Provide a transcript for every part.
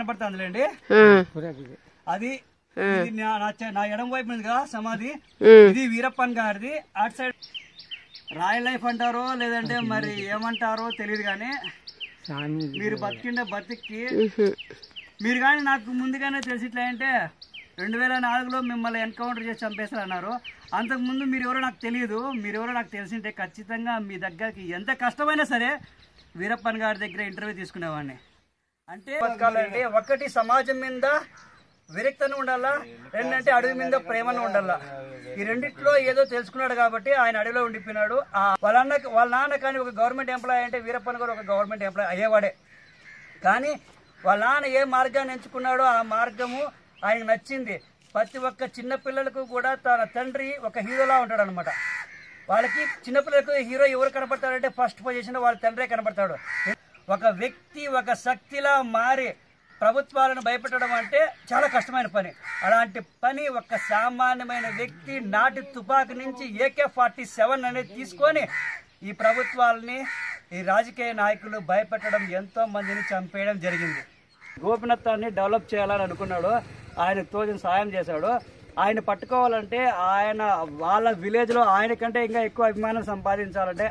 కనపడుతుందిలేండి అది ఇది నా- నా చె- నా ఎడం వైపు ఉంది కదా సమాధి ఇది వీరప్పన్ గారిది అటు సైడ్ రాయల్ లైఫ్ అంటారో లేదంటే మరి ఏమంటారో తెలియదు కానీ మీరు బతికిండే బతికి మీరు కానీ నాకు ముందుగానే తెలిసిట్లే అంటే రెండు వేల నాలుగులో మిమ్మల్ని ఎన్కౌంటర్ చేసి చంపేస్తారు అన్నారు అంతకుముందు మీరు ఎవరో నాకు తెలియదు మీరు ఎవరో నాకు తెలిసింటే ఖచ్చితంగా మీ దగ్గరికి ఎంత కష్టమైనా సరే వీరప్పన్ గారి దగ్గర ఇంటర్వ్యూ తీసుకునేవాడిని అంటే బతకాలంటే ఒకటి సమాజం మీద విరక్తను ఉండాలా రెండంటే అడవి మీద ప్రేమను ఉండాలా ఈ రెండిట్లో ఏదో తెలుసుకున్నాడు కాబట్టి ఆయన అడవిలో ఉండిపోయినాడు ఆ వాళ్ళ అన్న వాళ్ళ నాన్న కానీ ఒక గవర్నమెంట్ ఎంప్లాయ్ అంటే వీరప్పన్ గారు ఒక గవర్నమెంట్ ఎంప్లాయ్ అయ్యేవాడే కానీ వాళ్ళ నాన్న ఏ మార్గాన్ని ఎంచుకున్నాడో ఆ మార్గము ఆయనకు నచ్చింది ప్రతి ఒక్క చిన్న పిల్లలకు కూడా తన తండ్రి ఒక హీరోలా ఉంటాడు అనమాట వాళ్ళకి చిన్నపిల్లలకు హీరో ఎవరు కనపడతాడంటే ఫస్ట్ పొజిషన్ వాళ్ళ తండ్రే కనపడతాడు ఒక వ్యక్తి ఒక శక్తిలా మారి ప్రభుత్వాలను భయపెట్టడం అంటే చాలా కష్టమైన పని అలాంటి పని ఒక సామాన్యమైన వ్యక్తి నాటి తుపాకి నుంచి ఏకే ఫార్టీ సెవెన్ అనేది తీసుకొని ఈ ప్రభుత్వాలని ఈ రాజకీయ నాయకులు భయపెట్టడం ఎంతో మందిని చంపేయడం జరిగింది గోపినత్తాన్ని డెవలప్ చేయాలని అనుకున్నాడు ఆయన తోచిన సాయం చేశాడు ఆయన పట్టుకోవాలంటే ఆయన వాళ్ళ విలేజ్లో ఆయన కంటే ఇంకా ఎక్కువ అభిమానం సంపాదించాలంటే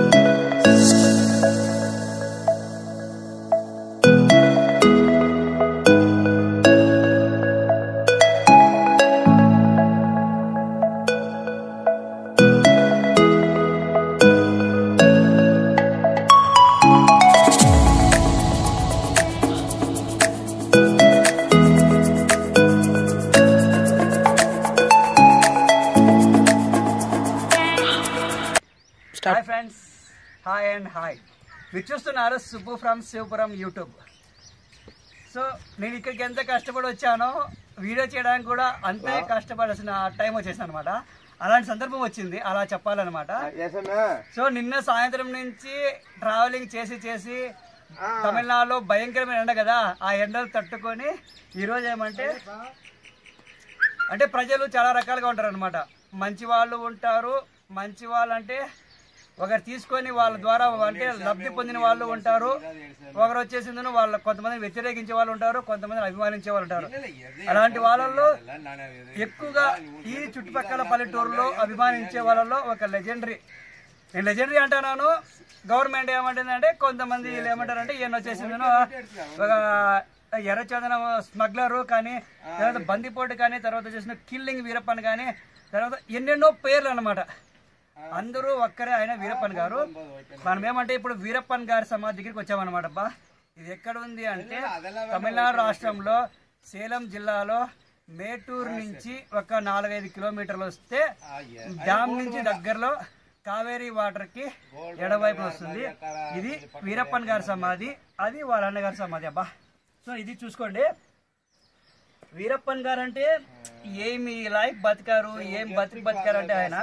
hi friends hi and hi మీరు చూస్తున్నారు Subbu from Sivapuram YouTube so నేను ఇక్కడికి ఎంత కష్టపడి వచ్చానో వీడియో చేయడానికి కూడా అంతే కష్టపడాల్సిన టైం వచ్చేసింది అనమాట అలాంటి సందర్భం వచ్చింది అలా చెప్పాలన్నమాట సో నిన్న సాయంత్రం నుంచి ట్రావెలింగ్ చేసి చేసి తమిళనాడులో భయంకరమైన ఎండ కదా ఆ ఎండలు తట్టుకొని ఈరోజు ఏమంటే అంటే ప్రజలు చాలా రకాలుగా ఉంటారు అనమాట మంచి వాళ్ళు ఉంటారు మంచి వాళ్ళు అంటే ఒకరు తీసుకొని వాళ్ళ ద్వారా అంటే లబ్ధి పొందిన వాళ్ళు ఉంటారు ఒకరు వచ్చేసిందని వాళ్ళ కొంతమంది వ్యతిరేకించే వాళ్ళు ఉంటారు కొంతమంది అభిమానించే వాళ్ళు ఉంటారు అలాంటి వాళ్ళల్లో ఎక్కువగా ఈ చుట్టుపక్కల పల్లెటూరులో అభిమానించే వాళ్ళలో ఒక లెజెండరీ నేను లెజెండరీ అంటున్నాను గవర్నమెంట్ ఏమంటుందంటే కొంతమంది వీళ్ళు ఏమంటారంటే ఈయన వచ్చేసిందను ఒక ఎర్రచందనం స్మగ్లరు కానీ తర్వాత బందిపోటు కానీ తర్వాత వచ్చేసిన కిల్లింగ్ వీరప్పన్ కానీ తర్వాత ఎన్నెన్నో పేర్లు అన్నమాట అందరూ ఒక్కరే ఆయన వీరప్పన్ గారు మనం ఏమంటే ఇప్పుడు వీరప్పన్ గారి సమాధి దగ్గరికి వచ్చామన్నమాట అబ్బా ఇది ఎక్కడ ఉంది అంటే తమిళనాడు రాష్ట్రంలో సేలం జిల్లాలో మేటూరు నుంచి ఒక నాలుగైదు కిలోమీటర్లు వస్తే డ్యామ్ నుంచి దగ్గరలో కావేరీ వాటర్ కి ఎడవైపు వస్తుంది ఇది వీరప్పన్ గారి సమాధి అది వాళ్ళ అన్నగారి సమాధి అబ్బా సో ఇది చూసుకోండి వీరప్పన్ గారు అంటే ఏమి లైఫ్ బతికారు ఏం బతికి బతికారు అంటే ఆయన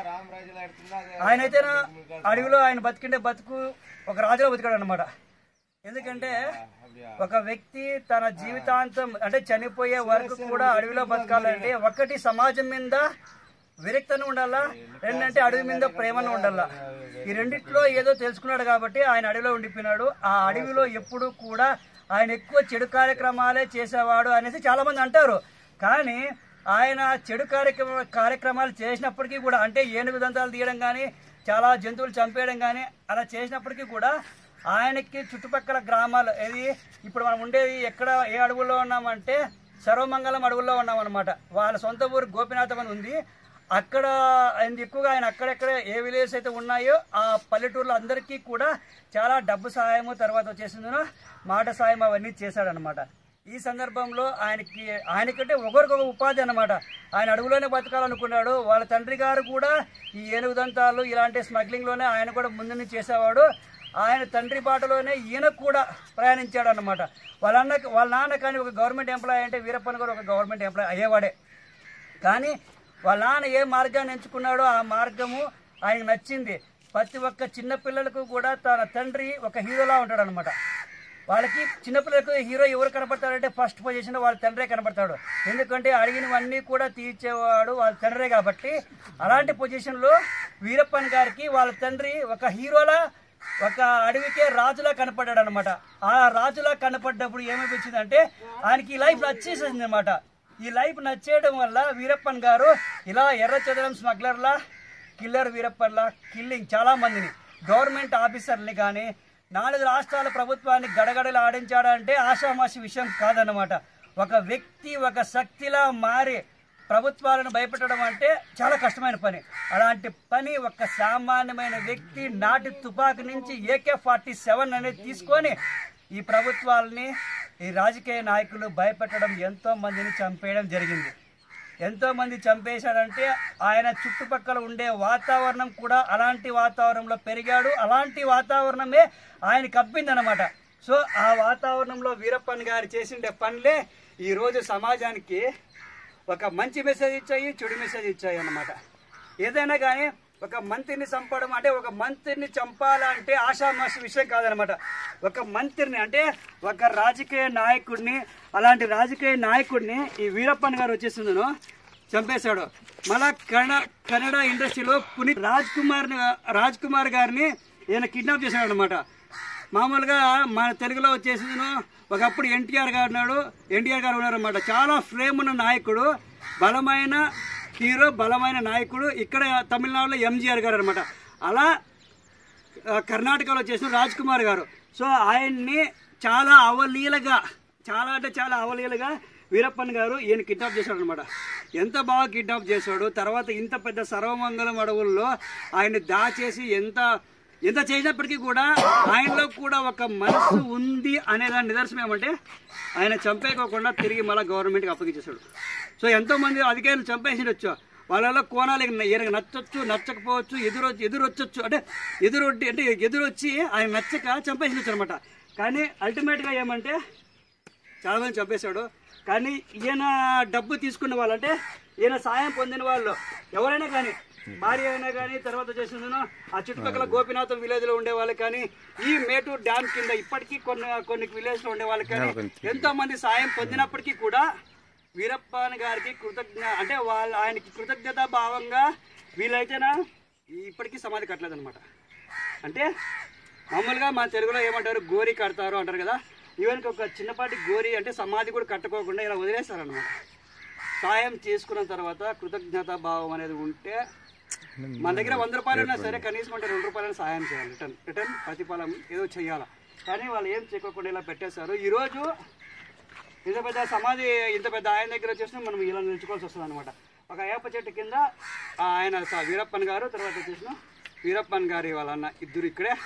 ఆయన అయితే అడవిలో ఆయన బతికిండే బతుకు ఒక రాజులో బతికాడు అనమాట ఎందుకంటే ఒక వ్యక్తి తన జీవితాంతం అంటే చనిపోయే వరకు కూడా అడవిలో బతకాలంటే ఒకటి సమాజం మీద విరక్తను ఉండాలా రెండంటే అడవి మీద ప్రేమను ఉండాలా ఈ రెండిట్లో ఏదో తెలుసుకున్నాడు కాబట్టి ఆయన అడవిలో ఉండిపోయినాడు ఆ అడవిలో ఎప్పుడు కూడా ఆయన ఎక్కువ చెడు కార్యక్రమాలే చేసేవాడు అనేసి చాలా మంది అంటారు కానీ ఆయన చెడు కార్యక్రమ కార్యక్రమాలు చేసినప్పటికీ కూడా అంటే ఏనుగు దంతాలు తీయడం కానీ చాలా జంతువులు చంపేయడం కానీ అలా చేసినప్పటికీ కూడా ఆయనకి చుట్టుపక్కల గ్రామాలు ఏది ఇప్పుడు మనం ఉండేది ఎక్కడ ఏ అడవుల్లో ఉన్నామంటే సర్వమంగళం అడవుల్లో ఉన్నామన్నమాట వాళ్ళ సొంత ఊరు గోపినాథం అని ఉంది అక్కడ ఆయన ఎక్కువగా ఆయన అక్కడెక్కడ ఏ విలేజ్ అయితే ఉన్నాయో ఆ పల్లెటూర్లో అందరికీ కూడా చాలా డబ్బు సహాయము తర్వాత వచ్చేసిందో మాట సాయం అవన్నీ చేశాడనమాట ఈ సందర్భంలో ఆయనకి ఆయనకంటే ఒకరికొక ఉపాధి అన్నమాట ఆయన అడవులోనే బతకాలనుకున్నాడు వాళ్ళ తండ్రి గారు కూడా ఈ ఏనుగు దంతాలు ఇలాంటి స్మగ్లింగ్లోనే ఆయన కూడా ముందు నుంచి చేసేవాడు ఆయన తండ్రి బాటలోనే ఈయన కూడా ప్రయాణించాడు అనమాట వాళ్ళ అన్న వాళ్ళ నాన్న కానీ ఒక గవర్నమెంట్ ఎంప్లాయ్ అంటే వీరప్పన్ గారు ఒక గవర్నమెంట్ ఎంప్లాయ్ అయ్యేవాడే కానీ వాళ్ళ నాన్న ఏ మార్గాన్ని ఎంచుకున్నాడో ఆ మార్గము ఆయనకు నచ్చింది ప్రతి ఒక్క చిన్న పిల్లలకు కూడా తన తండ్రి ఒక హీరోలా ఉంటాడు అనమాట వాళ్ళకి చిన్నపిల్లలకు హీరో ఎవరు కనపడతాడంటే ఫస్ట్ పొజిషన్ వాళ్ళ తండ్రే కనపడతాడు ఎందుకంటే అడిగినవన్నీ కూడా తీర్చేవాడు వాళ్ళ తండ్రే కాబట్టి అలాంటి పొజిషన్లో వీరప్పన్ గారికి వాళ్ళ తండ్రి ఒక హీరోలా ఒక అడవికే రాజులా కనపడ్డాడు అనమాట ఆ రాజులా కనపడ్డప్పుడు ఏమనిపించింది అంటే ఆయనకి ఈ లైఫ్ నచ్చేసింది అనమాట ఈ లైఫ్ నచ్చేయడం వల్ల వీరప్పన్ గారు ఇలా ఎర్ర చదరం స్మగ్లర్లా కిల్లర్ వీరప్పన్లా కిల్లింగ్ చాలా మందిని గవర్నమెంట్ ఆఫీసర్ని కానీ నాలుగు రాష్ట్రాల ప్రభుత్వాన్ని గడగడలు ఆడించాడంటే ఆషామాషి విషయం కాదన్నమాట ఒక వ్యక్తి ఒక శక్తిలా మారి ప్రభుత్వాలను భయపెట్టడం అంటే చాలా కష్టమైన పని అలాంటి పని ఒక సామాన్యమైన వ్యక్తి నాటి తుపాకు నుంచి ఏకే ఫార్టీ సెవెన్ అనేది తీసుకొని ఈ ప్రభుత్వాలని ఈ రాజకీయ నాయకులు భయపెట్టడం ఎంతో మందిని చంపేయడం జరిగింది ఎంతో మంది చంపేశాడంటే ఆయన చుట్టుపక్కల ఉండే వాతావరణం కూడా అలాంటి వాతావరణంలో పెరిగాడు అలాంటి వాతావరణమే ఆయన కప్పిందనమాట సో ఆ వాతావరణంలో వీరప్పన్ గారు చేసిండే పనులే ఈరోజు సమాజానికి ఒక మంచి మెసేజ్ ఇచ్చాయి చెడు మెసేజ్ ఇచ్చాయి అన్నమాట ఏదైనా కానీ ఒక మంత్రిని చంపడం అంటే ఒక మంత్రిని చంపాలంటే ఆషామాషి విషయం కాదనమాట ఒక మంత్రిని అంటే ఒక రాజకీయ నాయకుడిని అలాంటి రాజకీయ నాయకుడిని ఈ వీరప్పన్ గారు వచ్చేసిందను చంపేశాడు మళ్ళా కన్నడ కన్నడ ఇండస్ట్రీలో పునీత్ రాజ్ కుమార్ రాజ్ కుమార్ గారిని ఈయన కిడ్నాప్ చేశాడు అనమాట మామూలుగా మన తెలుగులో వచ్చేసింది ఒకప్పుడు ఎన్టీఆర్ గారు ఉన్నాడు ఎన్టీఆర్ గారు ఉన్నారు అనమాట చాలా ఫ్రేమ్ ఉన్న నాయకుడు బలమైన హీరో బలమైన నాయకుడు ఇక్కడ తమిళనాడులో ఎంజీఆర్ గారు అనమాట అలా ఆ, కర్ణాటకలో చేసిన రాజ్ కుమార్ గారు సో ఆయన్ని చాలా అవలీలగా చాలా అంటే చాలా అవలీలగా వీరప్పన్ గారు ఈయన కిడ్నాప్ చేశాడు అనమాట ఎంత బాగా కిడ్నాప్ చేశాడు తర్వాత ఇంత పెద్ద సర్వమంగళం అడవుల్లో ఆయన దాచేసి ఎంత ఎంత చేసినప్పటికీ కూడా ఆయనలో కూడా ఒక మనసు ఉంది అనే దాని నిదర్శనం ఏమంటే ఆయన చంపేకోకుండా తిరిగి మళ్ళీ గవర్నమెంట్కి అప్పగించేశాడు సో ఎంతో మంది అధికారులు చంపేసినొచ్చు వాళ్ళలో కోణాలు ఈయనకు నచ్చొచ్చు నచ్చకపోవచ్చు ఎదురు ఎదురొచ్చొచ్చు అంటే ఎదురొడ్డి అంటే ఎదురొచ్చి ఆయన నచ్చక చంపేసినొచ్చు అనమాట కానీ అల్టిమేట్గా ఏమంటే చాలా మంది చంపేశాడు కానీ ఈయన డబ్బు తీసుకున్న వాళ్ళు అంటే ఈయన సాయం పొందిన వాళ్ళు ఎవరైనా కానీ భార్య అయినా కానీ తర్వాత చేసిందను ఆ చుట్టుపక్కల గోపినాథం విలేజ్ లో ఉండే వాళ్ళు కానీ ఈ మేటూర్ డ్యామ్ కింద ఇప్పటికీ కొన్ని కొన్ని విలేజ్ లో ఉండే వాళ్ళు కానీ ఎంతో మంది సాయం పొందినప్పటికీ కూడా వీరప్పన్ గారికి కృతజ్ఞ అంటే వాళ్ళ ఆయనకి కృతజ్ఞత భావంగా వీళ్ళైతేనా ఇప్పటికీ సమాధి కట్టలేదు అనమాట అంటే మామూలుగా మన తెలుగులో ఏమంటారు గోరి కడతారు అంటారు కదా ఈవెన్కి ఒక చిన్నపాటి గోరి అంటే సమాధి కూడా కట్టుకోకుండా ఇలా వదిలేస్తారనమాట సాయం చేసుకున్న తర్వాత కృతజ్ఞత భావం అనేది ఉంటే మన దగ్గర వంద రూపాయలు ఉన్నా సరే కనీసం అంటే రెండు రూపాయలు సాయం చేయాలి రిటర్న్ రిటర్న్ ప్రతిఫలం ఏదో చేయాలి కానీ వాళ్ళు ఏం చేయకుండా ఇలా పెట్టేశారు ఈరోజు ఇంత పెద్ద సమాధి ఇంత పెద్ద ఆయన దగ్గర వచ్చేసి మనం ఇలా నిల్చుకోవాల్సి వస్తుంది అనమాట ఒక వేప చెట్టు కింద ఆ ఆయన స- వీరప్పన్ గారు తర్వాత వచ్చేసిన వీరప్పన్ గారి వాళ్ళ అన్న ఇద్దరు ఇక్కడే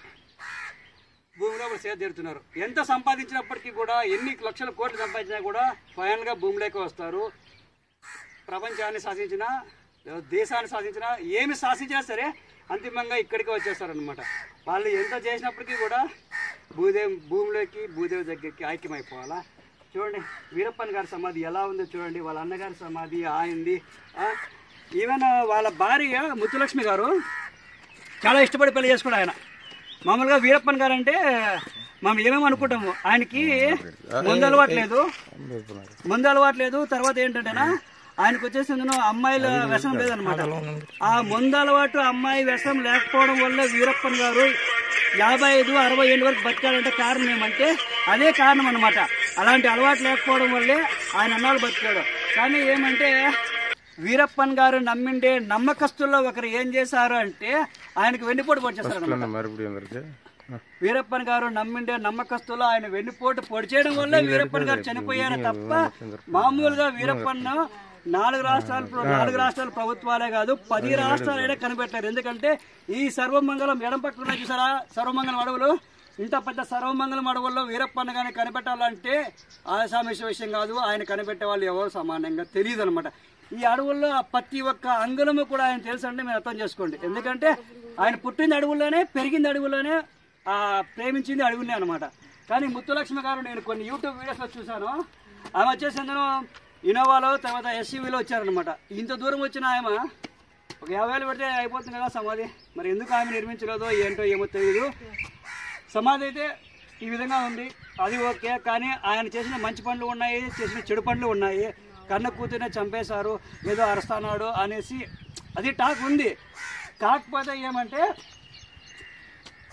భూమిలో సేద తీరుతున్నారు ఎంత సంపాదించినప్పటికీ కూడా ఎన్ని లక్షల కోట్లు సంపాదించినా కూడా ఫైనల్గా భూమిలోకి వస్తారు ప్రపంచాన్ని శాసించినా లేదా దేశాన్ని శాసించినా ఏమి శాసించినా సరే అంతిమంగా ఇక్కడికి వచ్చేస్తారనమాట వాళ్ళు ఎంత చేసినప్పటికీ కూడా భూదేవి భూమిలోకి భూదేవి దగ్గరికి ఐక్యమైపోవాలా చూడండి వీరప్పన్ గారి సమాధి ఎలా ఉందో చూడండి వాళ్ళ అన్నగారి సమాధి ఆయింది ఈవెన్ వాళ్ళ భార్య ముత్తులక్ష్మి గారు చాలా ఇష్టపడి పెళ్లి చేసుకున్నాడు ఆయన మామూలుగా వీరప్పన్ గారు అంటే మనం ఏమేమి అనుకుంటాము ఆయనకి ముందు అలవాటు లేదు ముందు అలవాటు లేదు తర్వాత ఏంటంటేనా ఆయనకు వచ్చేసి ఇందులో అమ్మాయిల వ్యసనం లేదనమాట ఆ ముందు అలవాటు అమ్మాయి వ్యసనం లేకపోవడం వల్ల వీరప్పన్ గారు యాభై ఐదు అరవై ఏళ్ళ వరకు బతికాడంటే కారణం ఏమంటే అదే కారణం అనమాట అలాంటి అలవాటు లేకపోవడం వల్లే ఆయన అన్నాళ్ళు బతికాడు కానీ ఏమంటే వీరప్పన్ గారు నమ్మిండే నమ్మకస్తుల్లో ఒకరు ఏం చేశారు అంటే ఆయనకు వెన్నుపోటు పొడిచేస్తారు అనమాట மறுபடியும் வந்துருக்கு వీరప్పన్ గారు నమ్మిండే నమ్మకస్తులు ఆయన వెన్నుపోటు పొడి చేయడం వల్ల వీరప్పన్ గారు చనిపోయారు తప్ప మామూలుగా వీరప్పన్ నాలుగు రాష్ట్రాలు నాలుగు రాష్ట్రాల ప్రభుత్వాలే కాదు పది రాష్ట్రాలైనా కనిపెట్టారు ఎందుకంటే ఈ సర్వమంగళం ఎడం పక్కన ఉన్నాయి చూసారా సర్వమంగళం అడవులు ఇంత పెద్ద సర్వమంగళం అడవుల్లో వీరప్పన్న గారిని కనిపెట్టాలంటే ఆసామిష విషయం కాదు ఆయన కనిపెట్టే వాళ్ళు ఎవరు సమానంగా తెలియదు అనమాట ఈ అడవుల్లో ప్రతి ఒక్క అంగుళము కూడా ఆయన తెలుసు అంటే మీరు అర్థం చేసుకోండి ఎందుకంటే ఆయన పుట్టింది అడవుల్లోనే పెరిగింది అడవుల్లోనే ఆ ప్రేమించింది అడవులనే అనమాట కానీ ముత్తులక్ష్మి గారు నేను కొన్ని యూట్యూబ్ వీడియోస్లో చూశాను ఆమె వచ్చేసి అందులో ఇనోవాలో తర్వాత ఎస్యూవీలో వచ్చారనమాట ఇంత దూరం వచ్చిన ఆమె ఒక యాభై వేలు పెడితే అయిపోతుంది కదా సమాధి మరి ఎందుకు ఆమె నిర్మించలేదో ఏంటో ఏమో తెలియదు సమాధి అయితే ఈ విధంగా ఉంది అది ఓకే కానీ ఆయన చేసిన మంచి పనులు ఉన్నాయి చేసిన చెడు పనులు ఉన్నాయి కన్న కూతురునే చంపేశారు ఏదో అరుస్తున్నాడు అనేసి అది టాక్ ఉంది కాకపోతే ఏమంటే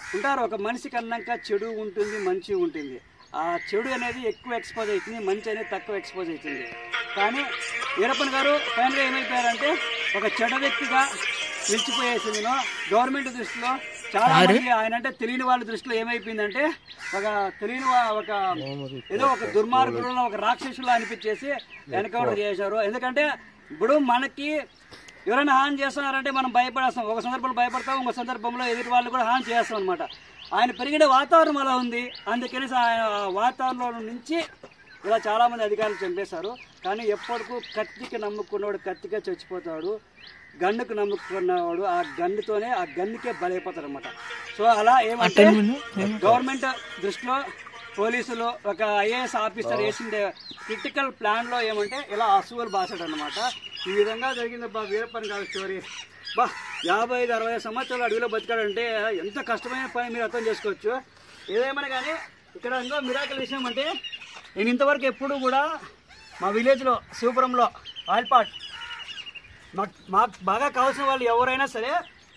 ఉంటారు ఒక మనిషికి అన్నాక చెడు ఉంటుంది మంచి ఉంటుంది ఆ చెడు అనేది ఎక్కువ ఎక్స్పోజ్ అవుతుంది మంచి అనేది తక్కువ ఎక్స్పోజ్ అవుతుంది కానీ వీరప్పన్ గారు ఫైనల్గా ఏమైపోయారంటే ఒక చెడ్డ వ్యక్తిగా నిలిచిపోయేసింది గవర్నమెంట్ దృష్టిలో చాలా మంది ఆయన అంటే తెలియని వాళ్ళ దృష్టిలో ఏమైపోయిందంటే ఒక తెలియని వా- ఒక ఏదో ఒక దుర్మార్గుడు ఒక రాక్షసులు అనిపించేసి ఎన్కౌంటర్ చేశారు ఎందుకంటే ఇప్పుడు మనకి ఎవరైనా హాని చేస్తున్నారంటే మనం భయపడేస్తాం ఒక సందర్భంలో భయపడతాం ఒక సందర్భంలో ఎదుటి వాళ్ళు కూడా హాని చేస్తాం అనమాట ఆయన పెరిగిన వాతావరణం అలా ఉంది అందుకని ఆయన ఆ వాతావరణం నుంచి ఇలా చాలామంది అధికారులు చంపేశారు కానీ ఎప్పటికూ కత్తికి నమ్ముకున్నవాడు కత్తిగా చచ్చిపోతాడు గన్నుకు నమ్ముకున్నవాడు ఆ గన్నుతోనే ఆ గన్నుకే బలైపోతాడు అనమాట సో అలా ఏమంటే గవర్నమెంట్ దృష్టిలో పోలీసులు ఒక ఐఏఎస్ ఆఫీసర్ వేసిన క్రిటికల్ ప్లాన్లో ఏమంటే ఇలా అసువులు బాసాడు అనమాట ఈ విధంగా జరిగింది బా వీరప్పని కాదు స్టోరీ బా యాభై ఐదు అరవై సంవత్సరాలు అడవిలో బతికాడంటే ఎంత కష్టమైన పని మీరు అర్థం చేసుకోవచ్చు ఏదేమైనా కానీ ఇక్కడ ఇంకో మిరాకల్ విషయం అంటే నేను ఇంతవరకు ఎప్పుడు కూడా మా విలేజ్లో శివపురంలో ఆయిల్పాట్ మాకు మాకు బాగా కావాల్సిన వాళ్ళు ఎవరైనా సరే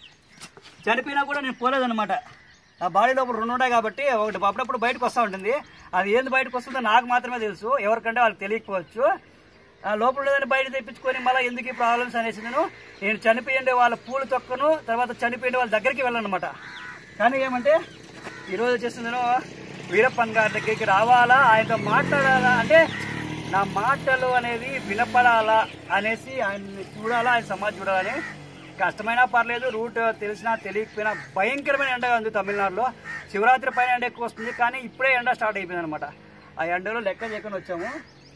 చనిపోయినా కూడా నేను పోలేదన్నమాట ఆ బాడీ లోపల రెండు ఉన్నాయి కాబట్టి ఒకటి అప్పుడప్పుడు బయటకు వస్తూ ఉంటుంది అది ఏంది బయటకు వస్తుందో నాకు మాత్రమే తెలుసు ఎవరికంటే వాళ్ళకి తెలియకపోవచ్చు ఆ లోపల లేదని బయట తెప్పించుకొని మళ్ళీ ఎందుకు ఈ ప్రాబ్లమ్స్ అనేసి నేను నేను చనిపోయిండే వాళ్ళ పూలు తొక్కను తర్వాత చనిపోయిండే వాళ్ళ దగ్గరికి వెళ్ళను అనమాట కానీ ఏమంటే ఈరోజు వచ్చేసి నేను వీరప్పన్ గారి దగ్గరికి రావాలా ఆయనతో మాట్లాడాలా అంటే నా మాటలు అనేది వినపడాలా అనేసి ఆయన్ని చూడాలా ఆయన సమాజం చూడాలని కష్టమైనా పర్లేదు రూట్ తెలిసినా తెలియకపోయినా భయంకరమైన ఎండగా ఉంది తమిళనాడులో శివరాత్రి పైన ఎండ ఎక్కువ వస్తుంది కానీ ఇప్పుడే ఎండ స్టార్ట్ అయిపోయింది అనమాట ఆ ఎండలో లెక్క చేయకుండా వచ్చాము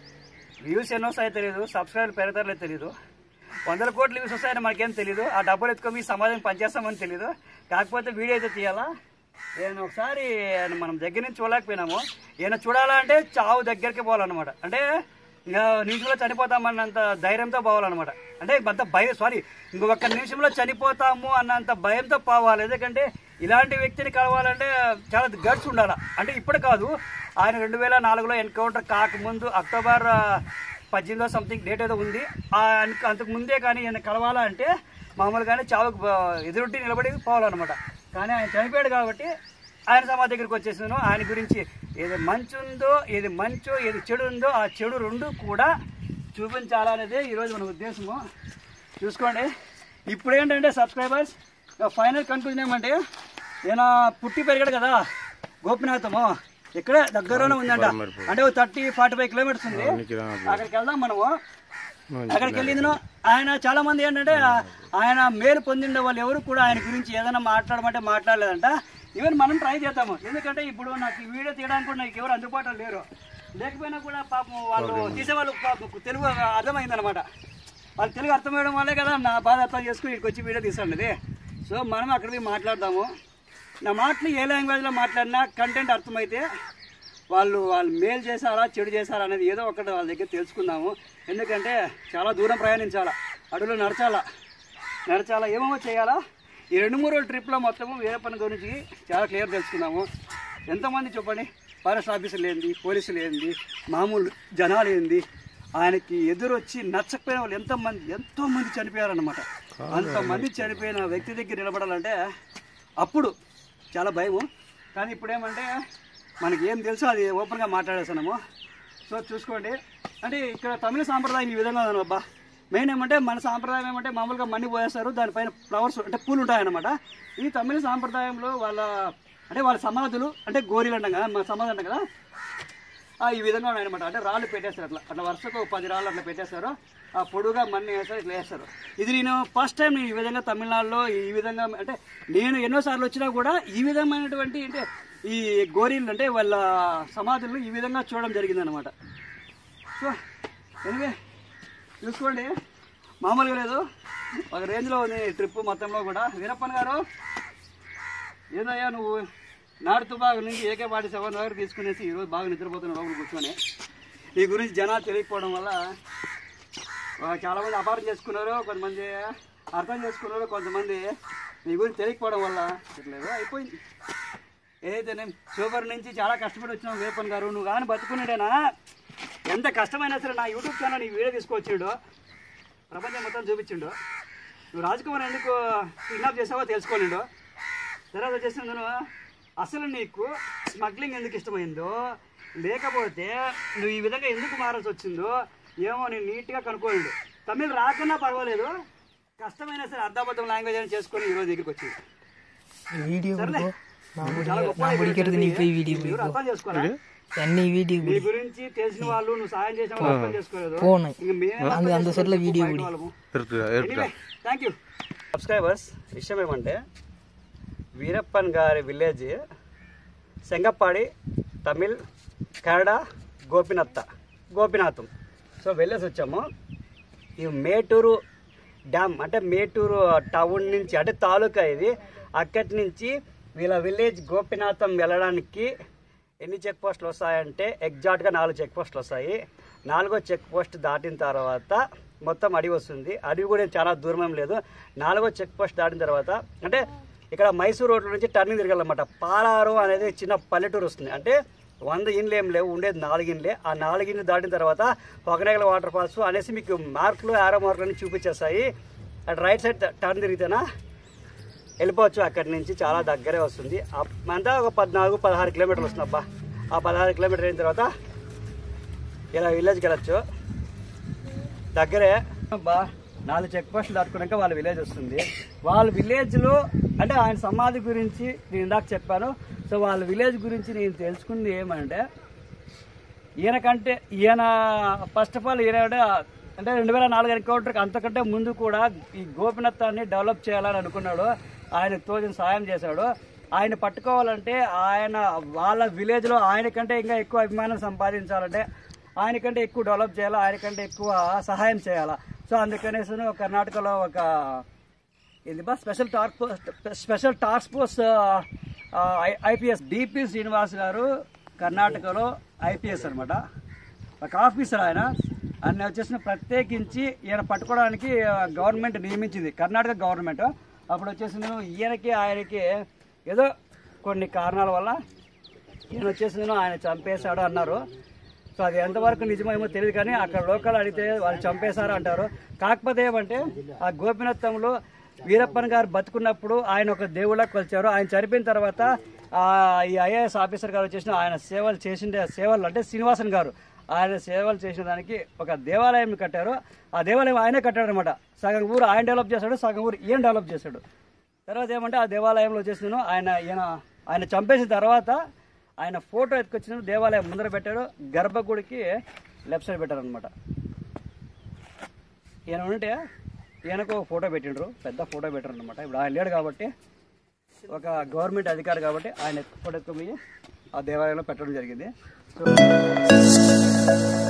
వ్యూస్ ఎన్నో వస్తాయో తెలియదు సబ్స్క్రైబర్ పెరుగుతారో తెలియదు వందల కోట్ల వ్యూస్ వస్తాయని మనకేం తెలియదు ఆ డబ్బులు ఎత్తుకొని సమాజం పనిచేస్తామని తెలియదు కాకపోతే వీడియో అయితే తీయాలా నేను ఒకసారి ఆయన మనం దగ్గర నుంచి చూడలేకపోయినాము ఈయన చూడాలంటే చావు దగ్గరికి పోవాలన్నమాట అంటే ఇంకా నిమిషంలో చనిపోతామన్నంత ధైర్యంతో పోవాలన్నమాట అంటే అంత భయం సారీ ఇంకొక నిమిషంలో చనిపోతాము అన్నంత భయంతో పోవాలి ఎందుకంటే ఇలాంటి వ్యక్తిని కలవాలంటే చాలా గట్స్ ఉండాలి అంటే ఇప్పుడు కాదు ఆయన రెండు వేల నాలుగులో ఎన్కౌంటర్ కాకముందు అక్టోబర్ ఆ, పద్దెనిమిదో సంథింగ్ డేట్ ఏదో ఉంది ఆ అంత- అంతకు ముందే కానీ ఈయన కలవాలంటే మామూలుగానే చావుకు ఆ, ఎదురొట్టి నిలబడి పోవాలన్నమాట కానీ ఆయన చనిపోయాడు కాబట్టి ఆయన సమాధి దగ్గరికి వచ్చేసాను ఆయన గురించి ఏది మంచి ఉందో ఏది మంచో ఏది చెడు ఉందో ఆ చెడు రెండు కూడా చూపించాలనేదే ఈరోజు మన ఉద్దేశము చూసుకోండి ఇప్పుడు ఏంటంటే సబ్స్క్రైబర్స్ ఫైనల్ కన్క్లూజన్ ఏమంటే నేను పుట్టి పెరిగాడు కదా గోపినాథము ఇక్కడే దగ్గరలోనే ఉందంట అంటే థర్టీ ఫార్టీ ఫైవ్ కిలోమీటర్స్ ఉంది అక్కడికి వెళ్దాం మనము అక్కడికి వెళ్ళిందిను ఆయన చాలా మంది ఏంటంటే ఆయన మేలు పొందిన వాళ్ళు ఎవరు కూడా ఆయన గురించి ఏదైనా మాట్లాడమంటే మాట్లాడలేదంట ఈవెన్ మనం ట్రై చేద్దాము ఎందుకంటే ఇప్పుడు నాకు ఈ వీడియో తీయడానికి కూడా నాకు ఎవరు అందుబాటులో లేరు లేకపోయినా కూడా పాపం వాళ్ళు తీసేవాళ్ళు పాపం తెలుగు అర్థమైందనమాట వాళ్ళు తెలుగు అర్థమయ్యడం వల్లే కదా నా బాధ అర్థం చేసుకుని ఇక్కడికి వచ్చి వీడియో తీసాండి సో మనం అక్కడ పోయి మాట్లాడదాము నా మాటలు ఏ లాంగ్వేజ్లో మాట్లాడినా కంటెంట్ అర్థమైతే వాళ్ళు వాళ్ళు మేలు చేశారా చెడు చేశారా అనేది ఏదో ఒకటి వాళ్ళ దగ్గర తెలుసుకుందాము ఎందుకంటే చాలా దూరం ప్రయాణించాలా అడవిలో నడచాలా నడచాలా ఏమో చేయాలా ఈ రెండు మూడు రోజుల ట్రిప్లో మొత్తము వేరే పని గురించి చాలా క్లియర్ తెలుసుకుందాము ఎంతమంది చెప్పండి ఫారెస్ట్ ఆఫీసర్లు ఏంది పోలీసులు ఏంది మామూలు జనాలు ఏంది ఆయనకి ఎదురొచ్చి నచ్చకపోయిన వాళ్ళు ఎంతమంది ఎంతో మంది చనిపోయారన్నమాట అంతమంది చనిపోయిన వ్యక్తి దగ్గర నిలబడాలంటే అప్పుడు చాలా భయము కానీ ఇప్పుడు ఏమంటే మనకి ఏం తెలుసో అది ఓపెన్గా మాట్లాడేస్తున్నాము సో చూసుకోండి అంటే ఇక్కడ తమిళ సాంప్రదాయం ఈ విధంగా ఉంది అబ్బా మెయిన్ ఏమంటే మన సాంప్రదాయం ఏమంటే మామూలుగా మన్ని పోయేస్తారు దానిపైన ఫ్లవర్స్ అంటే పూలు ఉంటాయన్నమాట ఈ తమిళ సాంప్రదాయంలో వాళ్ళ అంటే వాళ్ళ సమాధులు అంటే గోరీలు అంటాం కదా మన సమాధి అంటాం కదా ఆ, ఈ విధంగా ఉన్నాయన్నమాట అంటే రాళ్ళు పెట్టేస్తారు అట్లా అట్లా వరుసకు ఒక పది రాళ్ళు అట్లా పెట్టేస్తారు ఆ పొడుగా మన్ని వేస్తారు ఇట్లా వేస్తారు ఇది నేను ఫస్ట్ టైం నేను ఈ విధంగా తమిళనాడులో ఈ విధంగా అంటే నేను ఎన్నోసార్లు వచ్చినా కూడా ఈ విధమైనటువంటి అంటే ఈ గోరీలు అంటే వాళ్ళ సమాధులు ఈ విధంగా చూడడం జరిగిందనమాట సో ఎనివే చూసుకోండి మామూలుగా లేదు ఒక రేంజ్లో ఉంది ట్రిప్ మొత్తంలో కూడా వీరప్పన్ గారు ఏదయ్యా నువ్వు నాడుతూ బాగా నుంచి ఏకే పాటి సెవెన్ వరకు తీసుకునేసి ఈరోజు బాగా నిద్రపోతున్నావు లోపల కూర్చొని నీ గురించి జనాలు తెలియకపోవడం వల్ల ఆ, చాలామంది అపార్థం చేసుకున్నారు కొంతమంది అర్థం చేసుకున్నారు కొంతమంది నీ గురించి తెలియకపోవడం వల్ల ఇట్లేదు అయిపోయింది ఏదైతే నేను సూపర్ నుంచి చాలా కష్టపడి వచ్చినావు వేపన్ గారు నువ్వు కానీ బతుకునేడేనా ఎంత కష్టమైనా సరే నా యూట్యూబ్ ఛానల్ నీ వీడియో తీసుకొచ్చిండు ప్రపంచం మొత్తం చూపించిండు నువ్వు రాజకుమార్ ఎందుకు కిడ్నాప్ చేసావో తెలుసుకోలేడు తర్వాత వచ్చేసి నేను అసలు నీకు స్మగ్లింగ్ ఎందుకు ఇష్టమైందో లేకపోతే నువ్వు ఈ విధంగా ఎందుకు మారాల్సి వచ్చిందో ఏమో నేను నీట్గా కనుక్కోలేదు తమిళ రాకన్నా పర్వాలేదు కష్టమైనా సరే అర్ధాబద్ధం లాంగ్వేజ్ అని చేసుకొని ఈరోజు దగ్గరికి వచ్చింది వీడియో సర్లే. బిడికో చాలా గొప్ప నా బిడికెడుకు నీకు పోయి వీడియో మీరు అర్థం చేసుకోరా అన్ని వీడియో నీ గురించి తెలిసిన వాళ్ళు నువ్వు సాయం చేసిన వాళ్ళు అర్థం చేసుకోలేదు పోను ఇంక మేము అందు అందుసరిలో వీడియో బయట వాళ్ళము. థ్యాంక్ యూ సబ్స్క్రైబర్స్ విషయం ఏమంటే వీరప్పన్ గారి విలేజ్ సెంగప్పాడి తమిళ్ కన్నడ గోపినత్త గోపినాథం సో వెళ్ళేసి వచ్చాము ఈ మేటూరు డ్యామ్ అంటే మేటూరు టౌన్ నుంచి అంటే తాలూకా ఇది అక్కడి నుంచి వీళ్ళ విలేజ్ గోపినాథం వెళ్ళడానికి ఎన్ని చెక్ పోస్టులు వస్తాయంటే ఎగ్జాక్ట్గా నాలుగు చెక్ పోస్టులు వస్తాయి నాలుగో చెక్ పోస్ట్ దాటిన తర్వాత మొత్తం అడవి వస్తుంది అడవి కూడా చాలా దూరం ఏం లేదు నాలుగో చెక్ పోస్ట్ దాటిన తర్వాత అంటే ఇక్కడ మైసూర్ రోడ్ల నుంచి టర్నింగ్ తిరగాలన్నమాట పాలారు అనేది చిన్న పల్లెటూరు వస్తుంది అంటే వంద ఇండ్లు ఏం లేవు ఉండేది నాలుగు ఇండ్లే ఆ నాలుగు ఇండ్లు దాటిన తర్వాత పొగనేగల వాటర్ ఫాల్స్ అనేసి మీకు మార్కులు ఆరో మార్కులు అని చూపించేస్తాయి అటు రైట్ సైడ్ టర్న్ తిరిగితేనా వెళ్ళిపోవచ్చు అక్కడి నుంచి చాలా దగ్గరే వస్తుంది అప్- అంతా ఒక పద్నాలుగు పదహారు కిలోమీటర్లు వస్తుంది అబ్బా ఆ పదహారు కిలోమీటర్ అయిన తర్వాత ఇలా విలేజ్కి వెళ్ళచ్చు దగ్గరే బా నాలుగు చెక్ పోస్టులు దాటుకున్నాక వాళ్ళ విలేజ్ వస్తుంది వాళ్ళ విలేజ్లో అంటే ఆయన సమాధి గురించి నేను ఇందాక చెప్పాను సో వాళ్ళ విలేజ్ గురించి నేను తెలుసుకుంది ఏమంటే ఈయనకంటే ఈయన ఫస్ట్ ఆఫ్ ఆల్ ఈయన అంటే రెండు వేల నాలుగు ఎన్కౌంటర్కి అంతకంటే ముందు కూడా ఈ గోపినత్తాన్ని డెవలప్ చేయాలని అనుకున్నాడు ఆయన తోచిన సాయం చేశాడు ఆయన పట్టుకోవాలంటే ఆయన వాళ్ళ విలేజ్లో ఆయనకంటే ఇంకా ఎక్కువ అభిమానం సంపాదించాలంటే ఆయనకంటే ఎక్కువ డెవలప్ చేయాలా ఆయనకంటే ఎక్కువ సహాయం చేయాలా సో అందుకనేసి కర్ణాటకలో ఒక ఇది బా special task force special task force IPS DP Srinivas గారు కర్ణాటకలో ఐపీఎస్ అన్నమాట ఒక ఆఫీసర్ ఆయన ఆయన వచ్చేసిన ప్రత్యేకించి ఈయన పట్టుకోవడానికి గవర్నమెంట్ నియమించింది కర్ణాటక గవర్నమెంట్ అప్పుడు వచ్చేసి ఈయనకి ఆయనకి ఏదో కొన్ని కారణాల వల్ల ఈయన వచ్చేసి ఆయన చంపేశాడు అన్నారు సో అది ఎంతవరకు నిజమేమో తెలియదు కానీ అక్కడ లోకల్ అడిగితే వాళ్ళు చంపేశారు అంటారు కాకపోతే ఏమంటే ఆ గోపినత్తంలో వీరప్పన్ గారు బతుకున్నప్పుడు ఆయన ఒక దేవుళ్ళ కొలిచారు ఆయన చనిపోయిన తర్వాత ఆ, ఈ ఐఏఎస్ ఆఫీసర్ గారు వచ్చేసిన ఆయన సేవలు చేసిన సేవలు అంటే శ్రీనివాసన్ గారు ఆయన సేవలు చేసిన దానికి ఒక దేవాలయం కట్టారు ఆ దేవాలయం ఆయనే కట్టాడు అనమాట సగం ఊరు ఆయన డెవలప్ చేశాడు సగం ఊరు ఈయన డెవలప్ చేశాడు తర్వాత ఏమంటే ఆ దేవాలయంలో వచ్చేసిన ఆయన ఈయన ఆయన చంపేసిన తర్వాత ఆయన ఫోటో ఎత్తుకొచ్చిన దేవాలయం ముందర పెట్టారు గర్భగుడికి లెఫ్ట్ సైడ్ పెట్టారు అనమాట ఈయన ఉంటే ఈయనకు ఒక ఫోటో పెట్టిండ్రు పెద్ద ఫోటో పెట్టారు అనమాట ఇప్పుడు ఆయన లేడు కాబట్టి ఒక గవర్నమెంట్ అధికారి కాబట్టి ఆయన ఫోటో ఎత్తుకుపోయి ఆ దేవాలయంలో పెట్టడం జరిగింది సో